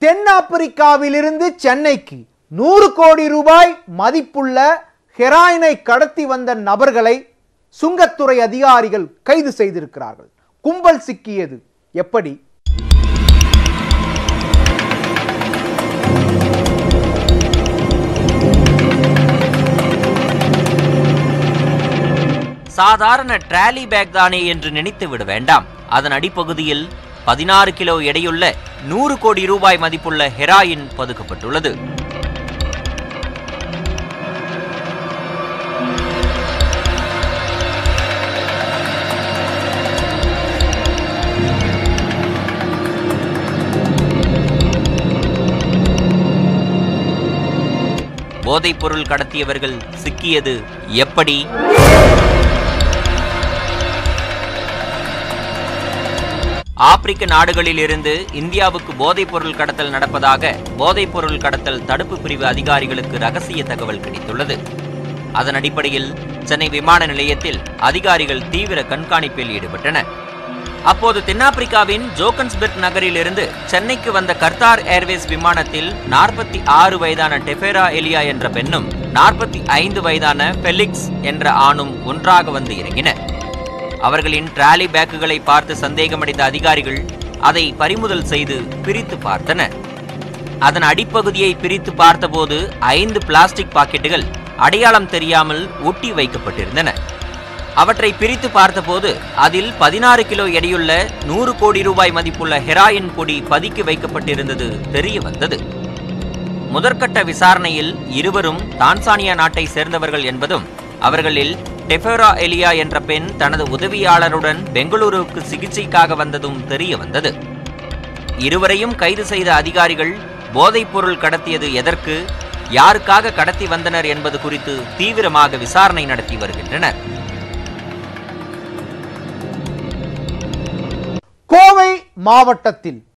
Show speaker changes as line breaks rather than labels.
தென்னாப்பிரிக்காவிலிருந்து சென்னைக்கு நூறு கோடி ரூபாய் மதிப்புள்ள ஹெராயினை கடத்தி வந்த நபர்களை சுங்கத்துறை அதிகாரிகள் கைது செய்திருக்கிறார்கள் கும்பல் சிக்கியது எப்படி
சாதாரண ட்ராலி பேக் தானே என்று நினைத்து விட வேண்டாம் அதன் அடிப்பகுதியில் பதினாறு கிலோ எடையுள்ள நூறு கோடி ரூபாய் மதிப்புள்ள ஹெராயின் பதுக்கப்பட்டுள்ளது போதைப் பொருள் கடத்தியவர்கள் சிக்கியது எப்படி ஆப்பிரிக்க நாடுகளில் இருந்து இந்தியாவுக்கு போதைப் பொருள் கடத்தல் நடப்பதாக போதைப் பொருள் கடத்தல் தடுப்பு பிரிவு அதிகாரிகளுக்கு ரகசிய தகவல் கிடைத்துள்ளது அதன் அடிப்படையில் சென்னை விமான நிலையத்தில் அதிகாரிகள் தீவிர கண்காணிப்பில் ஈடுபட்டனர் அப்போது தென்னாப்பிரிக்காவின் ஜோகன்ஸ்பெர்க் நகரில் இருந்து சென்னைக்கு வந்த கர்த்தார் ஏர்வேஸ் விமானத்தில் நாற்பத்தி ஆறு வயதான டெஃபேரா எலியா என்ற பெண்ணும் நாற்பத்தி ஐந்து வயதான ஃபெலிக்ஸ் என்ற ஆணும் ஒன்றாக வந்து இறங்கினர் அவர்களின் டிராலி பேக்குகளை பார்த்து சந்தேகமடைந்த அதிகாரிகள் அதை பறிமுதல் செய்து பிரித்து பார்த்தனர் அதன் அடிப்பகுதியை பிரித்து பார்த்தபோது ஐந்து பிளாஸ்டிக் பாக்கெட்டுகள் அடையாளம் தெரியாமல் ஒட்டி வைக்கப்பட்டிருந்தன அவற்றை பிரித்து பார்த்தபோது அதில் பதினாறு கிலோ எடையுள்ள நூறு கோடி ரூபாய் மதிப்புள்ள ஹெராயின் கொடி பதுக்கி வைக்கப்பட்டிருந்தது தெரிய வந்தது முதற்கட்ட விசாரணையில் இருவரும் தான்சானியா நாட்டை சேர்ந்தவர்கள் என்பதும் அவர்களில் டெஃபோரா எலியா என்ற பெண் தனது உதவியாளருடன் பெங்களூருவுக்கு சிகிச்சைக்காக வந்ததும் தெரிய வந்தது இருவரையும் கைது செய்த அதிகாரிகள் போதைப் பொருள் கடத்தியது எதற்கு யாருக்காக கடத்தி வந்தனர் என்பது குறித்து தீவிரமாக விசாரணை நடத்தி வருகின்றனர்
கோவை மாவட்டத்தில்